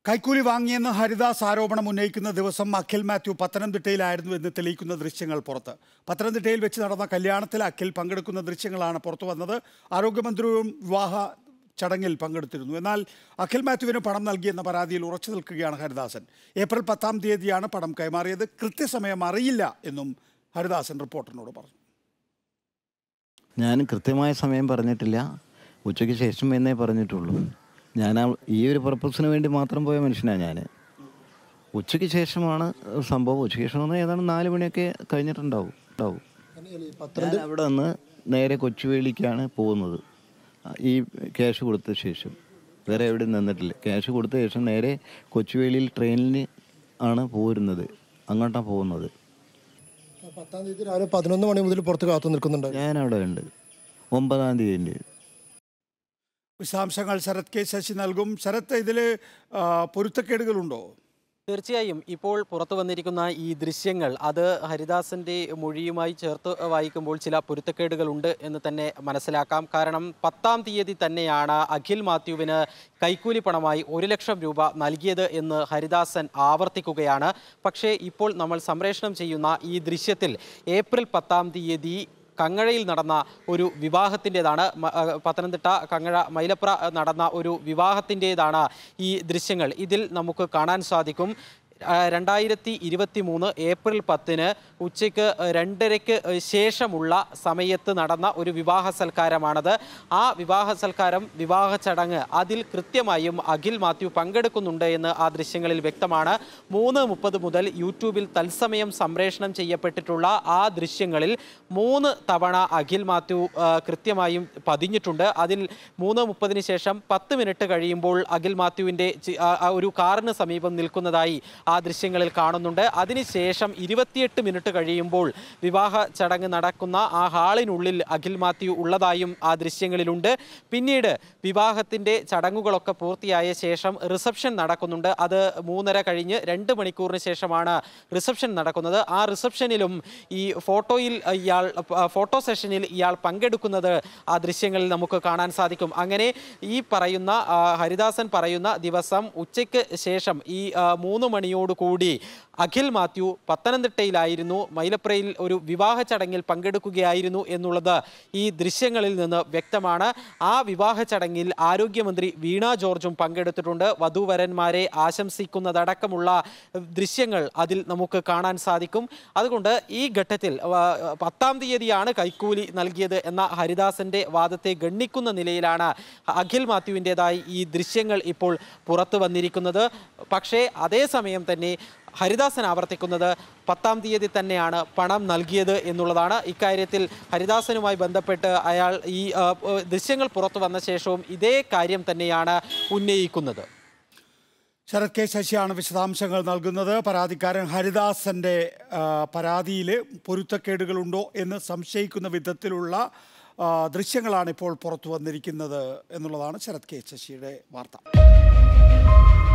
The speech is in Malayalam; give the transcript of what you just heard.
കൈക്കൂലി വാങ്ങിയെന്ന് ഹരിദാസ് ആരോപണം ഉന്നയിക്കുന്ന ദിവസം അഖിൽ മാത്യു പത്തനംതിട്ടയിലായിരുന്നു എന്ന് തെളിയിക്കുന്ന ദൃശ്യങ്ങൾ പുറത്ത് പത്തനംതിട്ടയിൽ വെച്ച് നടന്ന കല്യാണത്തിൽ അഖിൽ പങ്കെടുക്കുന്ന ദൃശ്യങ്ങളാണ് പുറത്തു വന്നത് ആരോഗ്യമന്ത്രിയും വിവാഹ ചടങ്ങിൽ പങ്കെടുത്തിരുന്നു എന്നാൽ അഖിൽ മാത്യുവിന് പണം നൽകിയെന്ന പരാതിയിൽ ഉറച്ചു നിൽക്കുകയാണ് ഹരിദാസൻ ഏപ്രിൽ പത്താം തീയതിയാണ് പണം കൈമാറിയത് കൃത്യസമയം അറിയില്ല എന്നും ഹരിദാസൻ റിപ്പോർട്ടറിനോട് പറഞ്ഞു ഞാൻ കൃത്യമായ സമയം പറഞ്ഞിട്ടില്ല ഉച്ചയ്ക്ക് ശേഷം എന്നേ പറഞ്ഞിട്ടുള്ളൂ ഞാൻ ആ ഈ ഒരു പർപ്പസിന് വേണ്ടി മാത്രം പോയ മനുഷ്യനാണ് ഞാൻ ഉച്ചയ്ക്ക് ശേഷമാണ് സംഭവം ഉച്ചയ്ക്ക് ശേഷം എന്ന് പറഞ്ഞാൽ ഏതാണ്ട് നാല് മണിയൊക്കെ കഴിഞ്ഞിട്ടുണ്ടാവും ഉണ്ടാവും ഞാൻ അവിടെ നിന്ന് നേരെ കൊച്ചുവേളിക്കാണ് പോകുന്നത് ഈ ക്യാഷ് കൊടുത്ത ശേഷം വേറെ എവിടെ നിന്നിട്ടില്ല ക്യാഷ് കൊടുത്ത ശേഷം നേരെ കൊച്ചുവേളിയിൽ ട്രെയിനിന് ആണ് പോരുന്നത് അങ്ങോട്ടാണ് പോകുന്നത് പത്താം തീയതി രാവിലെ പതിനൊന്ന് മണി മുതൽ പുറത്ത് കാത്തു നിൽക്കുന്നുണ്ട് ഞാൻ അവിടെ ഉണ്ട് ഒമ്പതാം തീയതി വിശദാംശങ്ങൾ ശരത് കെ ശശി നൽകും ശരത് ഇതിൽ പൊരുത്തക്കേടുകളുണ്ടോ തീർച്ചയായും ഇപ്പോൾ പുറത്തു വന്നിരിക്കുന്ന ഈ ദൃശ്യങ്ങൾ അത് ഹരിദാസന്റെ മൊഴിയുമായി ചേർത്ത് വായിക്കുമ്പോൾ ചില പൊരുത്തക്കേടുകളുണ്ട് എന്ന് തന്നെ മനസ്സിലാക്കാം കാരണം പത്താം തീയതി തന്നെയാണ് അഖിൽ മാത്യുവിന് കൈക്കൂലി പണമായി ഒരു ലക്ഷം രൂപ നൽകിയത് എന്ന് ഹരിദാസൻ ആവർത്തിക്കുകയാണ് പക്ഷേ ഇപ്പോൾ നമ്മൾ സംപ്രേഷണം ചെയ്യുന്ന ഈ ദൃശ്യത്തിൽ ഏപ്രിൽ പത്താം തീയതി കങ്ങഴയിൽ നടന്ന ഒരു വിവാഹത്തിൻ്റെതാണ് പത്തനംതിട്ട കങ്ങഴ മൈലപ്ര നടന്ന ഒരു വിവാഹത്തിൻ്റെതാണ് ഈ ദൃശ്യങ്ങൾ ഇതിൽ നമുക്ക് കാണാൻ സാധിക്കും ആ, രണ്ടായിരത്തി ഇരുപത്തി മൂന്ന് ഏപ്രിൽ പത്തിന് ഉച്ചയ്ക്ക് രണ്ടരയ്ക്ക് ശേഷമുള്ള സമയത്ത് നടന്ന ഒരു വിവാഹ സൽക്കാരമാണത് ആ വിവാഹ സൽക്കാരം വിവാഹ ചടങ്ങ് അതിൽ കൃത്യമായും അഖിൽ മാത്യു പങ്കെടുക്കുന്നുണ്ട് എന്ന് ആ ദൃശ്യങ്ങളിൽ വ്യക്തമാണ് മൂന്ന് മുപ്പത് മുതൽ യൂട്യൂബിൽ തത്സമയം സംപ്രേഷണം ചെയ്യപ്പെട്ടിട്ടുള്ള ആ ദൃശ്യങ്ങളിൽ മൂന്ന് തവണ അഖിൽ മാത്യു ആ, കൃത്യമായും പതിഞ്ഞിട്ടുണ്ട് അതിൽ മൂന്ന് മുപ്പതിന് ശേഷം പത്ത് മിനിറ്റ് കഴിയുമ്പോൾ അഖിൽ മാത്യുവിൻ്റെ ചി- ആ- ആ ഒരു കാറിന് സമീപം നിൽക്കുന്നതായി ആ ദൃശ്യങ്ങളിൽ കാണുന്നുണ്ട് അതിനുശേഷം ഇരുപത്തിയെട്ട് മിനിറ്റ് കഴിയുമ്പോൾ വിവാഹ ചടങ്ങ് നടക്കുന്ന ആ ഹാളിനുള്ളിൽ അഖിൽ മാത്യു ഉള്ളതായും ആ ദൃശ്യങ്ങളിലുണ്ട് പിന്നീട് വിവാഹത്തിൻ്റെ ചടങ്ങുകളൊക്കെ പൂർത്തിയായ ശേഷം റിസപ്ഷൻ നടക്കുന്നുണ്ട് അത് മൂന്നര കഴിഞ്ഞ് രണ്ട് മണിക്കൂറിന് ശേഷമാണ് റിസപ്ഷൻ നടക്കുന്നത് ആ റിസപ്ഷനിലും ഈ ഫോട്ടോയിൽ ഇയാൾ ഫോട്ടോ സെഷനിൽ ഇയാൾ പങ്കെടുക്കുന്നത് ആ ദൃശ്യങ്ങളിൽ നമുക്ക് കാണാൻ സാധിക്കും അങ്ങനെ ഈ പറയുന്ന ആ, ഹരിദാസൻ പറയുന്ന ദിവസം ഉച്ചയ്ക്ക് ശേഷം ഈ ആ, മൂന്ന് മണിയോടുകൂടി അഖിൽ മാത്യു പത്തനംതിട്ടയിലായിരുന്നു മൈലപ്രയിൽ ഒരു വിവാഹ ചടങ്ങിൽ പങ്കെടുക്കുകയായിരുന്നു എന്നുള്ളത് ഈ ദൃശ്യങ്ങളിൽ നിന്ന് വ്യക്തമാണ് ആ വിവാഹ ചടങ്ങിൽ ആരോഗ്യമന്ത്രി വീണ ജോർജും പങ്കെടുത്തിട്ടുണ്ട് വധൂവരന്മാരെ ആശംസിക്കുന്നതടക്കമുള്ള ദൃശ്യങ്ങൾ അതിൽ നമുക്ക് കാണാൻ സാധിക്കും അതുകൊണ്ട് ഈ ഘട്ടത്തിൽ ആ, പത്താം തീയതിയാണ് കൈക്കൂലി നൽകിയത് എന്ന ഹരിദാസന്റെ വാദത്തെ ഗണ്ണിക്കുന്ന നിലയിലാണ് അഖിൽ മാത്യുവിൻ്റെതായി ഈ ദൃശ്യങ്ങൾ ഇപ്പോൾ പുറത്തു വന്നിരിക്കുന്നത് പക്ഷേ അതേസമയം തന്നെ ഹരിദാസൻ ആവർത്തിക്കുന്നത് പത്താം തീയതി തന്നെയാണ് പണം നൽകിയത് എന്നുള്ളതാണ് ഇക്കാര്യത്തിൽ ഹരിദാസനുമായി ബന്ധപ്പെട്ട് അയാൾ ഈ ആ, ദൃശ്യങ്ങൾ പുറത്തു വന്ന ശേഷവും ഇതേ കാര്യം തന്നെയാണ് ഉന്നയിക്കുന്നത് ശരത് കെ ശശിയാണ് വിശദാംശങ്ങൾ നൽകുന്നത് പരാതിക്കാരൻ ഹരിദാസന്റെ ആ, പരാതിയിൽ പൊരുത്തക്കേടുകളുണ്ടോ എന്ന് സംശയിക്കുന്ന വിധത്തിലുള്ള ആ, ദൃശ്യങ്ങളാണ് ഇപ്പോൾ പുറത്തു വന്നിരിക്കുന്നത് എന്നുള്ളതാണ് ശരത് കെ ശശിയുടെ വാർത്ത